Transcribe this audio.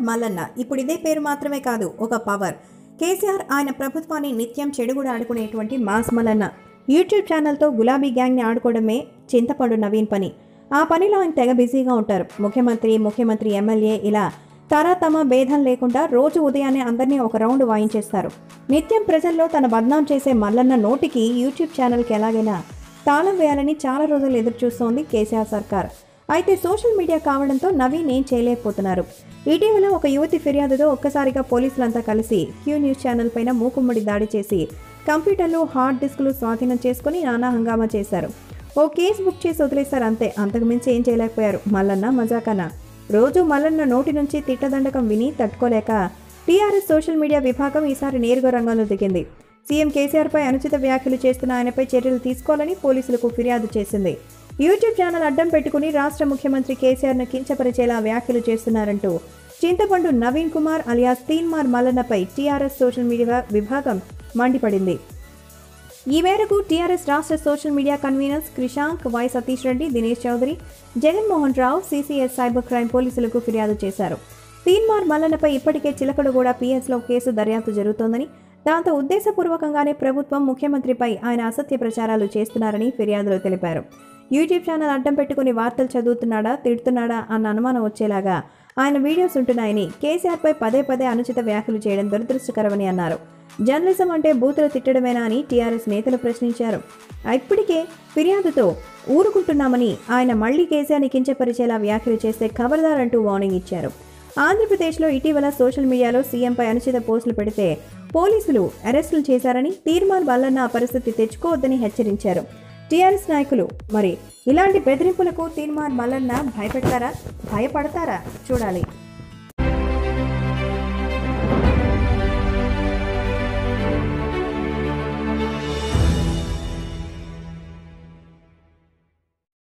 మల్లన్న ఇప్పుడు ఇదే పేరు మాత్రమే కాదు ఒక పవర్ కేసీఆర్ ఆయన ప్రభుత్వాన్ని నిత్యం చెడుగుడు ఆడుకునేటువంటి మాస్ మల్లన్న యూట్యూబ్ ఛానల్తో గులాబీ గ్యాంగ్ని ఆడుకోవడమే చింతపండు నవీన్ పని ఆ పనిలో ఆయన తెగ బిజీగా ఉంటారు ముఖ్యమంత్రి ముఖ్యమంత్రి ఎమ్మెల్యే ఇలా తమ భేదం లేకుండా రోజు ఉదయాన్నే అందరినీ ఒక రౌండ్ వాయించేస్తారు నిత్యం ప్రజల్లో తన బద్నాం చేసే మల్లన్న నోటికి యూట్యూబ్ ఛానల్కి ఎలాగైనా తాళం వేయాలని చాలా రోజులు ఎదురు చూస్తోంది కేసీఆర్ సర్కార్ అయితే సోషల్ మీడియా కావడంతో నవీన్ ఏం చేయలేకపోతున్నారు ఇటీవల ఒక యువతి ఫిర్యాదుతో ఒక్కసారిగా పోలీసులంతా కలిసి క్యూ న్యూస్ ఛానల్ పైన మూకుమ్మడి దాడి చేసి కంప్యూటర్లు హార్డ్ డిస్కులు స్వాధీనం చేసుకుని నానా హంగామా చేశారు ఓ కేసు బుక్ చేసి వదిలేశారు అంతే అంతకుమించి ఏం చేయలేకపోయారు మల్లన్న మజాకన్న రోజు మల్లన్న నోటి నుంచి తిట్టదండకం విని తట్టుకోలేక టీఆర్ఎస్ సోషల్ మీడియా విభాగం ఈసారి నేరుగా రంగంలో దిగింది సీఎం కేసీఆర్పై అనుచిత వ్యాఖ్యలు చేస్తున్న ఆయనపై చర్యలు తీసుకోవాలని పోలీసులకు ఫిర్యాదు చేసింది యూట్యూబ్ ఛానల్ అడ్డం పెట్టుకుని రాష్ట్ర ముఖ్యమంత్రి కేసీఆర్ను కించపరిచేలా వ్యాఖ్యలు చేస్తున్నారంటూ చింతపండు నవీన్ కుమార్ అలియాస్ తీన్మార్ మల్లన్నపై టీఆర్ఎస్ సోషల్ మీడియా విభాగం మండిపడింది ఈ మేరకు టీఆర్ఎస్ రాష్ట్ర social media conveners Krishank Y Satish Reddy Dinesh Chowdary Jaganmohan Rao CCS cyber crime పోలీసులకు ఫిర్యాదు చేశారు తీన్మార్ మల్లన్నపై ఇప్పటికే చిలకడగూడ పిఎస్లో కేసు దర్యాప్తు జరుగుతోందని దాంతో ఉద్దేశపూర్వకంగానే ప్రభుత్వం ముఖ్యమంత్రిపై ఆయన అసత్య ప్రచారాలు చేస్తున్నారని ఫిర్యాదులో తెలిపారు యూట్యూబ్ ఛానల్ అడ్డం పెట్టుకుని వార్తలు చదువుతున్నాడా తిడుతున్నాడా అన్న అనుమానం వచ్చేలాగా ఆయన వీడియోస్ ఉంటున్నాయని కేసీఆర్పై పదే పదే అనుచిత వ్యాఖ్యలు చేయడం దురదృష్టకరమని అన్నారు జర్నలిజం అంటే బూతులు తిట్టడమేనా అని టీఆర్ఎస్ నేతలు ప్రశ్నించారు ఇప్పటికే ఫిర్యాదుతో ఊరుకుంటున్నామని ఆయన మళ్లీ కేసీఆర్ని కించపరిచేలా వ్యాఖ్యలు చేస్తే ఖబర్దార్ అంటూ వార్నింగ్ ఇచ్చారు ఆంధ్రప్రదేశ్లో ఇటీవల సోషల్ మీడియాలో సీఎంపై అనుచిత పోస్టులు పెడితే పోలీసులు అరెస్టులు చేశారని తీర్మాన్ వల్లన్న ఆ పరిస్థితి తెచ్చుకోవద్దని హెచ్చరించారు టీఆర్ఎస్ నాయకులు మరి ఇలాంటి బెదిరింపులకు తీర్మాన్ మల్లన్న భయపెడతారా భయపడతారా చూడాలి